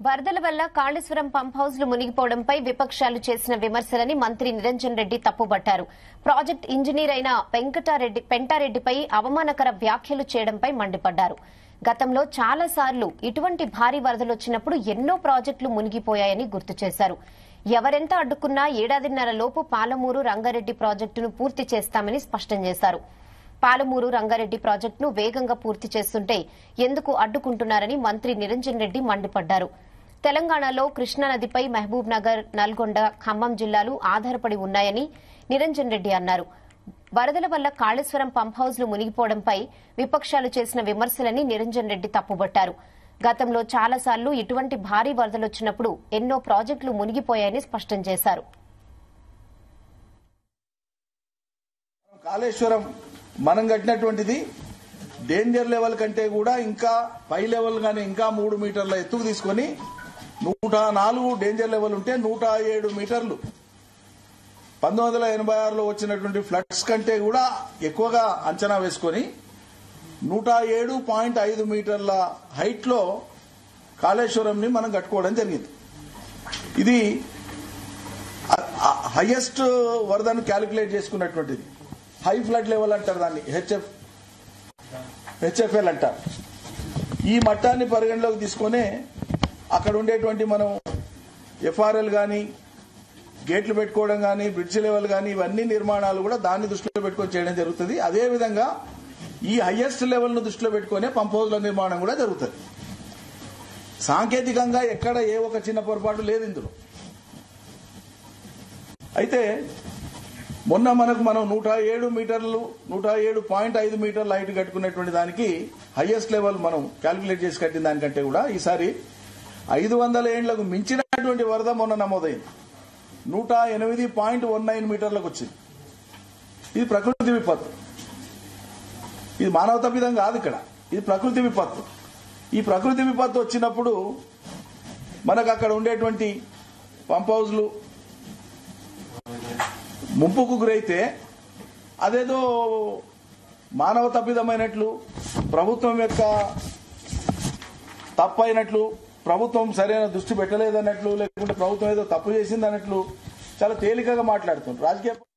వరదల వల్ల కాళేశ్వరం పంప్ హౌస్లు మునిగిపోవడంపై విపక్షాలు చేసిన విమర్శలని మంత్రి నిరంజన్ రెడ్డి తప్పుబట్టారు ప్రాజెక్ట్ ఇంజనీర్ అయిన వెంకటారెడ్డి పెంటారెడ్డిపై అవమానకర వ్యాఖ్యలు చేయడంపై మండిపడ్డారు గతంలో చాలా సార్లు ఇటువంటి భారీ వరదలు వచ్చినప్పుడు ఎన్నో ప్రాజెక్టులు మునిగిపోయాయని గుర్తు చేశారు ఎవరెంత అడ్డుకున్నా ఏడాదిన్నర లోపు పాలమూరు రంగారెడ్డి ప్రాజెక్టును పూర్తి చేస్తామని స్పష్టం చేశారు పాలమూరు రంగారెడ్డి ప్రాజెక్టును వేగంగా పూర్తి చేస్తుంటే ఎందుకు అడ్డుకుంటున్నారని మంత్రి నిరంజన్ రెడ్డి మండిపడ్డారు తెలంగాణలో కృష్ణానదిపై మహబూబ్ నగర్ నల్గొండ ఖమ్మం జిల్లాలు ఆధారపడి ఉన్నాయని నిరంజన్ రెడ్డి అన్నారు వరదల వల్ల కాళేశ్వరం పంప్ హౌస్లు మునిగిపోవడంపై విపక్షాలు చేసిన విమర్శలని నిరంజన్ రెడ్డి తప్పుబట్టారు గతంలో చాలాసార్లు ఇటువంటి భారీ వరదలొచ్చినప్పుడు ఎన్నో ప్రాజెక్టులు మునిగిపోయాయని స్పష్టం చేశారు కాళేశ్వరం మనం కట్టినటువంటిది డేంజర్ లెవెల్ కంటే కూడా ఇంకా పై లెవెల్ గానీ ఇంకా మూడు మీటర్ల ఎత్తుకు తీసుకొని నూట నాలుగు డేంజర్ లెవెల్ ఉంటే నూట ఏడు మీటర్లు పంతొమ్మిది వందల ఎనభై ఆరులో వచ్చినటువంటి ఫ్లడ్స్ కంటే కూడా ఎక్కువగా అంచనా వేసుకొని నూట ఏడు పాయింట్ ఐదు మీటర్ల హైట్ లో కాళేశ్వరంని మనం కట్టుకోవడం జరిగింది ఇది హైయెస్ట్ వరదను క్యాలిక్యులేట్ చేసుకున్నటువంటిది హై ఫ్లడ్ లెవెల్ అంటారు దాన్ని హెచ్ఎఫ్ హెచ్ఎఫ్ఎల్ అంటారు ఈ మట్టాన్ని పరిగణలోకి తీసుకొని అక్కడ ఉండేటువంటి మనం ఎఫ్ఆర్ఎల్ కానీ గేట్లు పెట్టుకోవడం కానీ బ్రిడ్జ్ లెవెల్ కానీ ఇవన్నీ నిర్మాణాలు కూడా దాన్ని దృష్టిలో పెట్టుకొని చేయడం జరుగుతుంది అదేవిధంగా ఈ హైయెస్ట్ లెవెల్ ను దృష్టిలో పెట్టుకునే పంప్ హౌస్ల నిర్మాణం కూడా జరుగుతుంది సాంకేతికంగా ఎక్కడ ఏ ఒక చిన్న పొరపాటు లేదు ఇందులో అయితే మొన్న మనకు మనం నూట ఏడు మీటర్లు నూట ఏడు పాయింట్ ఐదు మీటర్ల హైట్ కట్టుకునేటువంటి దానికి హైయెస్ట్ లెవెల్ మనం క్యాల్కులేట్ చేసి కట్టిన దానికంటే కూడా ఈసారి ఐదు వందల ఏండ్లకు మించినటువంటి వరద మొన్న నమోదైంది నూట ఎనిమిది పాయింట్ వన్ నైన్ మీటర్లకు వచ్చింది ఇది ప్రకృతి విపత్తు ఇది మానవ తప్పిదం కాదు ఇక్కడ ఇది ప్రకృతి విపత్తు ఈ ప్రకృతి విపత్తు వచ్చినప్పుడు మనకు అక్కడ ఉండేటువంటి పంప్ హౌస్లు ముంపుకు గురైతే అదేదో మానవ తప్పిదమైనట్లు ప్రభుత్వం యొక్క తప్పైనట్లు ప్రభుత్వం సరైన దృష్టి పెట్టలేదన్నట్లు లేకుంటే ప్రభుత్వం ఏదో తప్పు చేసిందన్నట్లు చాలా తేలికగా మాట్లాడుతుంది రాజకీయ